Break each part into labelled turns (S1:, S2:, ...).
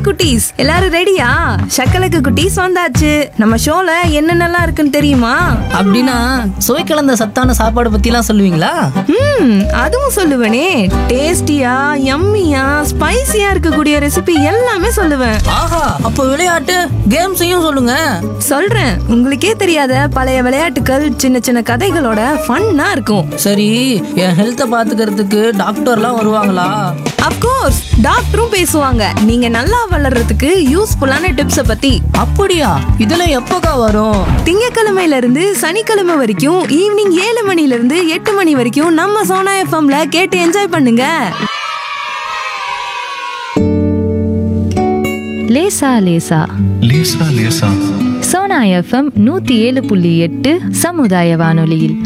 S1: குட்டீஸ் எல்லாரும் ரெடியா சக்கலக்கு குட்டீஸ் வந்தாச்சு நம்ம ஷோல என்னென்னலாம் இருக்குன்னு தெரியுமா
S2: அப்படின்னா சுவை கலந்த சத்தான சாப்பாடு பத்திலாம் சொல்லுவீங்களா
S1: ம் அதுவும் சொல்லுவேனே டேஸ்டியா யம்மியா ஸ்பைசியா இருக்கக்கூடிய ரெசிபி எல்லாமே சொல்லுவேன்
S2: ஆஹா அப்போ விளையாட்டு கேம்ஸையும் சொல்லுங்க
S1: சொல்றேன் உங்களுக்கே தெரியாத பழைய விளையாட்டுகள் சின்ன சின்ன கதைகளோட ஃபன்னா இருக்கும்
S2: சரி என் ஹெல்த்தை பாத்துக்கிறதுக்கு டாக்டர்லாம் வருவாங்களா
S1: அப்கோர்ஸ் டாக்டரும் பேசுவாங்க நீங்க நல்லா வளர்றதுக்கு யூஸ்ஃபுல்லான டிப்ஸ பத்தி
S2: அப்படியா இதெல்லாம் எப்போக்கா வரும்
S1: திங்கக்கிழமையில இருந்து சனிக்கிழமை வரைக்கும் ஈவினிங் ஏழு மணில இருந்து எட்டு மணி வரைக்கும் நம்ம சோனா எஃப்எம்ல கேட்டு என்ஜாய் பண்ணுங்க
S3: லேசா லேசா
S4: லேசா லேசா
S3: சோனா எஃப்எம் நூத்தி ஏழு புள்ளி எட்டு சமுதாய வானொலியில்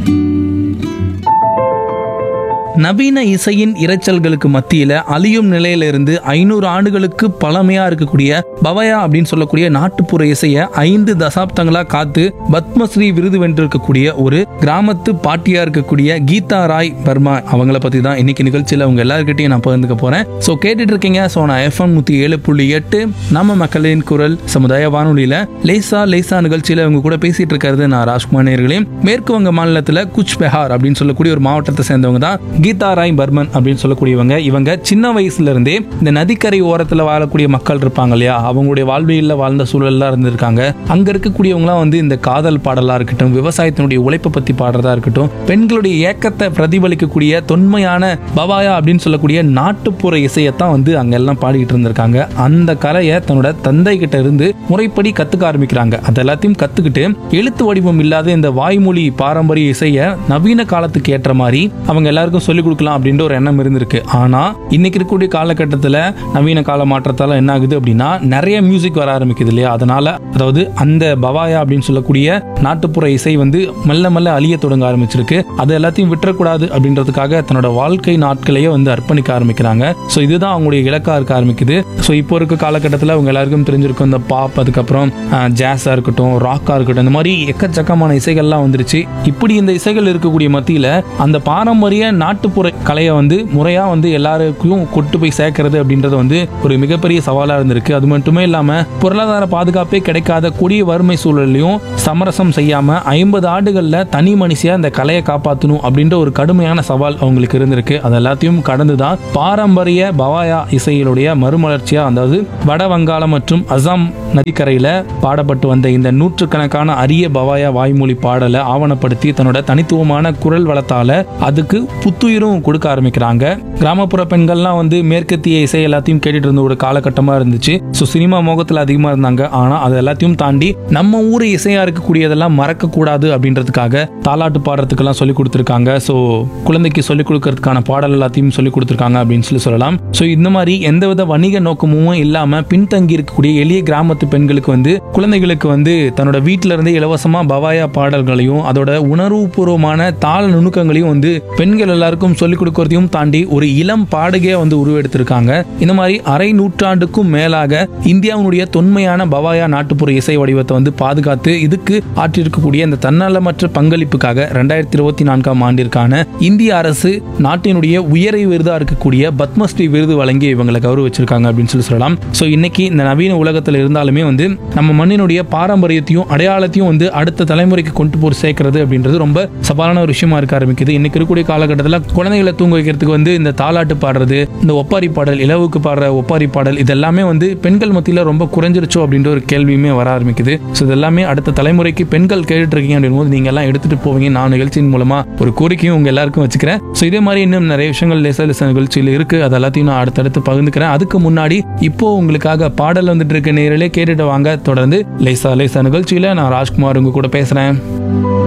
S5: நவீன இசையின் இரைச்சல்களுக்கு மத்தியில அழியும் நிலையிலிருந்து ஐநூறு ஆண்டுகளுக்கு பழமையா இருக்கக்கூடிய பவயா அப்படின்னு சொல்லக்கூடிய நாட்டுப்புற இசைய ஐந்து தசாப்தங்களா காத்து பத்மஸ்ரீ விருது வென்றிருக்கக்கூடிய ஒரு கிராமத்து பாட்டியா இருக்கக்கூடிய கீதா ராய் பர்மா அவங்கள பத்தி தான் இன்னைக்கு நிகழ்ச்சியில அவங்க எல்லாருக்கிட்டையும் நான் பகிர்ந்துக்க போறேன் ஸோ கேட்டுட்டு இருக்கீங்க ஸோ நான் எஃப்எம் நூத்தி ஏழு புள்ளி எட்டு நம்ம மக்களின் குரல் சமுதாய வானொலியில லேசா லேசா நிகழ்ச்சியில அவங்க கூட பேசிட்டு இருக்கிறது நான் ராஜ்குமார் நேர்களே மேற்கு வங்க மாநிலத்துல குச் பெஹார் அப்படின்னு சொல்லக்கூடிய ஒரு மாவட்டத்தை சேர்ந்தவங்க தான் கீதா ராய் பர்மன் அப்படின்னு சொல்லக்கூடியவங்க இவங்க சின்ன வயசுல இருந்தே இந்த நதிக்கரை ஓரத்துல வாழக்கூடிய மக்கள் இருப்பாங்க இல்லையா அவங்களுடைய வாழ்வியல்ல வாழ்ந்த சூழல்லாம் இருந்திருக்காங்க அங்க இருக்கக்கூடியவங்களாம் வந்து இந்த காதல் பாடலா இருக்கட்டும் விவசாயத்தினுடைய உழைப்பை பத்தி பாடுறதா இருக்கட்டும் பெண்களுடைய ஏக்கத்தை பிரதிபலிக்கக்கூடிய தொன்மையான பவாயா அப்படின்னு சொல்லக்கூடிய நாட்டுப்புற இசையத்தான் வந்து அங்க எல்லாம் பாடிக்கிட்டு இருந்திருக்காங்க அந்த கலையை தன்னோட தந்தை கிட்ட இருந்து முறைப்படி கத்துக்க ஆரம்பிக்கிறாங்க அது எல்லாத்தையும் கத்துக்கிட்டு எழுத்து வடிவம் இல்லாத இந்த வாய்மொழி பாரம்பரிய இசையை நவீன காலத்துக்கு ஏற்ற மாதிரி அவங்க எல்லாருக்கும் சொல்லிக் கொடுக்கலாம் அப்படின்ற ஒரு எண்ணம் இருந்திருக்கு ஆனா இன்னைக்கு இருக்கக்கூடிய காலகட்டத்தில் நவீன கால மாற்றத்தால என்ன ஆகுது அப்படின்னா நிறைய மியூசிக் வர ஆரம்பிக்குது இல்லையா அதனால அதாவது அந்த பவாயா அப்படின்னு சொல்லக்கூடிய நாட்டுப்புற இசை வந்து மெல்ல மெல்ல அழிய தொடங்க ஆரம்பிச்சிருக்கு அது எல்லாத்தையும் விட்டுறக்கூடாது அப்படின்றதுக்காக தன்னோட வாழ்க்கை நாட்களையே வந்து அர்ப்பணிக்க ஆரம்பிக்கிறாங்க ஸோ இதுதான் அவங்களுடைய இலக்கா இருக்க ஆரம்பிக்குது ஸோ இப்போ இருக்க காலகட்டத்தில் அவங்க எல்லாருக்கும் தெரிஞ்சிருக்கும் இந்த பாப் அதுக்கப்புறம் ஜாஸா இருக்கட்டும் ராக்கா இருக்கட்டும் இந்த மாதிரி எக்கச்சக்கமான இசைகள்லாம் வந்துருச்சு இப்படி இந்த இசைகள் இருக்கக்கூடிய மத்தியில் அந்த பாரம்பரிய நாட்டுப்புற கலையை வந்து முறையா வந்து எல்லாருக்கும் கொண்டு போய் சேர்க்கறது அப்படின்றது வந்து ஒரு மிகப்பெரிய சவாலா இருந்திருக்கு அது மட்டுமே இல்லாம பொருளாதார பாதுகாப்பே கிடைக்காத கொடிய வறுமை சூழல்லையும் சமரசம் செய்யாம ஐம்பது ஆண்டுகள்ல தனி மனுஷியா இந்த கலையை காப்பாற்றணும் அப்படின்ற ஒரு கடுமையான சவால் அவங்களுக்கு இருந்திருக்கு அது எல்லாத்தையும் கடந்துதான் பாரம்பரிய பவாயா இசையிலுடைய மறுமலர்ச்சியா அதாவது வட வங்காளம் மற்றும் அசாம் நதிக்கரையில பாடப்பட்டு வந்த இந்த நூற்றுக்கணக்கான அரிய பவாயா வாய்மொழி பாடலை ஆவணப்படுத்தி தன்னோட தனித்துவமான குரல் வளத்தால அதுக்கு புத்துயிரும் கொடுக்க ஆரம்பிக்கிறாங்க கிராமப்புற பெண்கள்லாம் வந்து மேற்கத்திய இசை எல்லாத்தையும் கேட்டுட்டு இருந்த ஒரு காலகட்டமா இருந்துச்சு ஸோ சினிமா மோகத்துல அதிகமா இருந்தாங்க ஆனா அது எல்லாத்தையும் தாண்டி நம்ம ஊர் இசையா இருக்கக்கூடியதெல்லாம் மறக்க கூடாது அப்படின்றதுக்காக தாலாட்டு பாடுறதுக்கெல்லாம் சொல்லி கொடுத்துருக்காங்க ஸோ குழந்தைக்கு சொல்லிக் கொடுக்கறதுக்கான பாடல் எல்லாத்தையும் சொல்லி கொடுத்துருக்காங்க அப்படின்னு சொல்லி சொல்லலாம் ஸோ இந்த மாதிரி எந்தவித வணிக நோக்கமும் இல்லாம பின்தங்கி இருக்கக்கூடிய எளிய கிராமத்து பெண்களுக்கு வந்து குழந்தைகளுக்கு வந்து தன்னோட வீட்டில இருந்தே இலவசமா பவாயா பாடல்களையும் அதோட உணர்வுபூர்வமான தாள நுணுக்கங்களையும் வந்து பெண்கள் எல்லாருக்கும் சொல்லிக் கொடுக்கறதையும் தாண்டி ஒரு இளம் பாடகையா வந்து உருவெடுத்திருக்காங்க இந்த மாதிரி அரை நூற்றாண்டுக்கும் மேலாக இந்தியாவினுடைய தொன்மையான பவாயா நாட்டுப்புற இசை வடிவத்தை வந்து பாதுகாத்து இதுக்கு ஆற்றிருக்கக்கூடிய இந்த தன்னலமற்ற பங்களிப்புக்காக ரெண்டாயிரத்தி இருபத்தி நான்காம் ஆண்டிற்கான இந்திய அரசு நாட்டினுடைய உயரை விருதா இருக்கக்கூடிய பத்மஸ்ரீ விருது வழங்கி இவங்களை கௌரவிச்சிருக்காங்க அப்படின்னு சொல்லி சொல்லலாம் ஸோ இன்னைக்கு இந்த நவீன உலகத்தில் இருந்தாலுமே வந்து நம்ம மண்ணினுடைய பாரம்பரியத்தையும் அடையாளத்தையும் வந்து அடுத்த தலைமுறைக்கு கொண்டு போய் சேர்க்கறது அப்படின்றது ரொம்ப சவாலான ஒரு விஷயமா இருக்க ஆரம்பிக்குது இன்னைக்கு இருக்கக்கூடிய காலகட்டத்தில் குழந்தைகளை தூங்க வைக்கிறதுக்கு வந்து இந்த தாலாட்டு பாடுறது இந்த ஒப்பாரி பாடல் இலவுக்கு பாடுற ஒப்பாரி பாடல் இதெல்லாமே வந்து பெண்கள் மத்தியில் ரொம்ப குறைஞ்சிருச்சோ அப்படின்ற ஒரு கேள்வியுமே வர ஆரம்பிக்குது ஸோ இதெல்லாமே அடுத்த தலைமுறைக்கு பெண்கள் கேட்டுட்டு இருக்கீங்க அப்படின் போது நீங்க எல்லாம் எடுத்துட்டு போவீங்க நான் நிகழ்ச்சியின் மூலமா ஒரு கோரிக்கையும் உங்க எல்லாருக்கும் வச்சுக்கிறேன் ஸோ இதே மாதிரி இன்னும் நிறைய விஷயங்கள் லேசா லேசா நிகழ்ச்சியில் இருக்கு அது எல்லாத்தையும் நான் அடுத்தடுத்து பகிர்ந்துக்கிறேன் அதுக்கு முன்னாடி இப்போ உங்களுக்காக பாடல் வந்துட்டு இருக்க நேரிலே கேட்டுட்டு வாங்க தொடர்ந்து லேசா லேசா நிகழ்ச்சியில நான் ராஜ்குமார் உங்க கூட பேசுறேன்